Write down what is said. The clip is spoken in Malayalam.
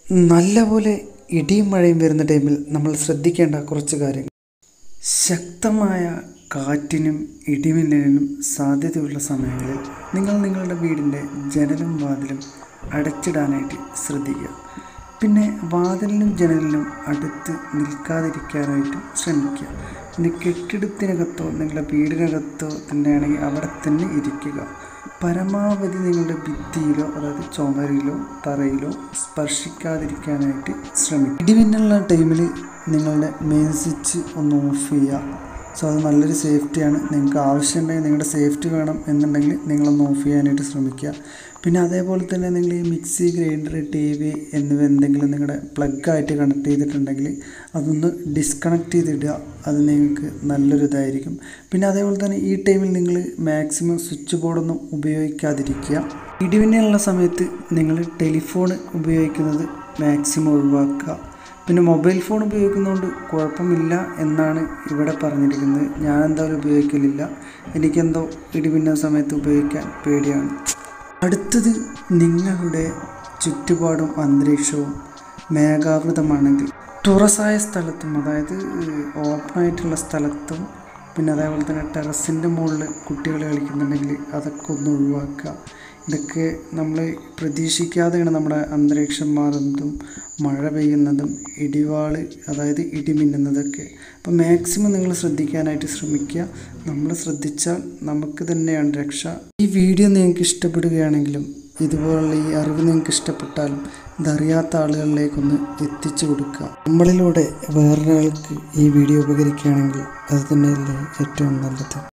നല്ലപോലെ ഇടിയും മഴയും വരുന്ന ടൈമിൽ നമ്മൾ ശ്രദ്ധിക്കേണ്ട കുറച്ച് കാര്യങ്ങൾ ശക്തമായ കാറ്റിനും ഇടിമിന്നലിനും സാധ്യതയുള്ള സമയങ്ങളിൽ നിങ്ങൾ നിങ്ങളുടെ വീടിൻ്റെ ജനലും വാതിലും അടച്ചിടാനായിട്ട് ശ്രദ്ധിക്കുക പിന്നെ വാതിലിനും ജനലിനും അടുത്ത് നിൽക്കാതിരിക്കാനായിട്ട് ശ്രമിക്കുക പിന്നെ കെട്ടിടത്തിനകത്തോ നിങ്ങളുടെ വീടിനകത്തോ തന്നെയാണെങ്കിൽ അവിടെ തന്നെ ഇരിക്കുക പരമാവധി നിങ്ങളുടെ ഭിത്തിയിലോ അതായത് ചുമരിലോ തറയിലോ സ്പർശിക്കാതിരിക്കാനായിട്ട് ശ്രമിക്കുക ഇടിമിന്നലുള്ള ടൈമിൽ നിങ്ങളുടെ മെയിൻ സ്വിച്ച് ഒന്ന് ഓഫ് ചെയ്യുക സോ അത് നല്ലൊരു സേഫ്റ്റിയാണ് നിങ്ങൾക്ക് ആവശ്യമുണ്ടെങ്കിൽ നിങ്ങളുടെ സേഫ്റ്റി വേണം എന്നുണ്ടെങ്കിൽ നിങ്ങളൊന്ന് ഓഫ് ചെയ്യാനായിട്ട് ശ്രമിക്കുക പിന്നെ അതേപോലെ തന്നെ നിങ്ങൾ ഈ മിക്സി ഗ്രൈൻഡർ ടി വി എന്നിവ എന്തെങ്കിലും നിങ്ങളുടെ പ്ലഗായിട്ട് കണക്ട് ചെയ്തിട്ടുണ്ടെങ്കിൽ അതൊന്ന് ഡിസ്കണക്ട് ചെയ്തിടുക അത് നിങ്ങൾക്ക് നല്ലൊരു ഇതായിരിക്കും പിന്നെ അതേപോലെ തന്നെ ഈ ടൈമിൽ നിങ്ങൾ മാക്സിമം സ്വിച്ച് ബോർഡൊന്നും ഉപയോഗിക്കാതിരിക്കുക ഇടിമിന്നലുള്ള സമയത്ത് നിങ്ങൾ ടെലിഫോൺ ഉപയോഗിക്കുന്നത് മാക്സിമം ഒഴിവാക്കുക പിന്നെ മൊബൈൽ ഫോൺ ഉപയോഗിക്കുന്നതുകൊണ്ട് കുഴപ്പമില്ല എന്നാണ് ഇവിടെ പറഞ്ഞിരിക്കുന്നത് ഞാൻ എന്തായാലും ഉപയോഗിക്കലില്ല എനിക്കെന്തോ ഇടിമിന്ന സമയത്ത് ഉപയോഗിക്കാൻ പേടിയാണ് അടുത്തത് നിങ്ങളുടെ ചുറ്റുപാടും അന്തരീക്ഷവും മേഘാവൃതമാണെങ്കിൽ തുറസായ സ്ഥലത്തും അതായത് ഓപ്പണായിട്ടുള്ള സ്ഥലത്തും പിന്നെ അതേപോലെ തന്നെ ടെറസിൻ്റെ മുകളിൽ കുട്ടികൾ കളിക്കുന്നുണ്ടെങ്കിൽ അതൊക്കെ ഒന്ന് ഒഴിവാക്കുക ഇതൊക്കെ നമ്മൾ പ്രതീക്ഷിക്കാതെയാണ് നമ്മുടെ അന്തരീക്ഷം മാറുന്നതും മഴ പെയ്യുന്നതും ഇടിവാള് അതായത് ഇടിമിന്നുന്നതൊക്കെ അപ്പോൾ മാക്സിമം നിങ്ങൾ ശ്രദ്ധിക്കാനായിട്ട് ശ്രമിക്കുക നമ്മൾ ശ്രദ്ധിച്ചാൽ നമുക്ക് തന്നെയാണ് രക്ഷ ഈ വീഡിയോ നിങ്ങൾക്ക് ഇഷ്ടപ്പെടുകയാണെങ്കിലും ഇതുപോലുള്ള ഈ അറിവ് നിങ്ങൾക്ക് ഇഷ്ടപ്പെട്ടാലും ഇതറിയാത്ത ആളുകളിലേക്കൊന്ന് എത്തിച്ചു കൊടുക്കുക നമ്മളിലൂടെ വേറൊരാൾക്ക് ഈ വീഡിയോ ഉപകരിക്കുകയാണെങ്കിൽ അത് തന്നെയല്ലേ ഏറ്റവും നല്ലത്